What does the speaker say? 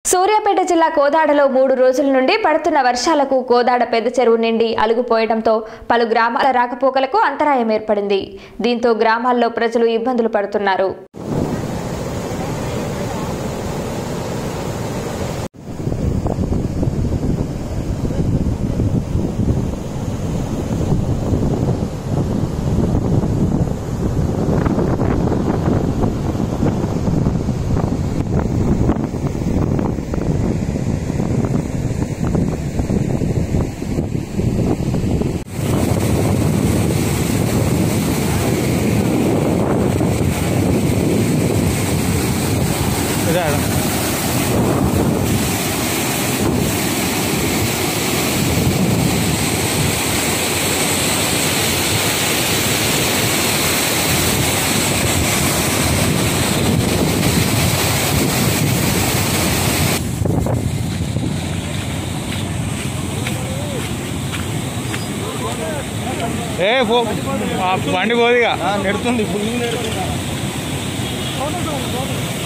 సూర్యాపేట జిల్లా కోదాడలో మూడు రోజుల నుండి పడుతున్న వర్షాలకు కోదాడ పెద్ద చెరువు నిండి అలుగుపోయడంతో పలు గ్రామాల రాకపోకలకు అంతరాయం ఏర్పడింది దీంతో గ్రామాల్లో ప్రజలు ఇబ్బందులు పడుతున్నారు ఇదా ఏ పో ఆ బండి పోదిగా నెడుతుంది ఫుల్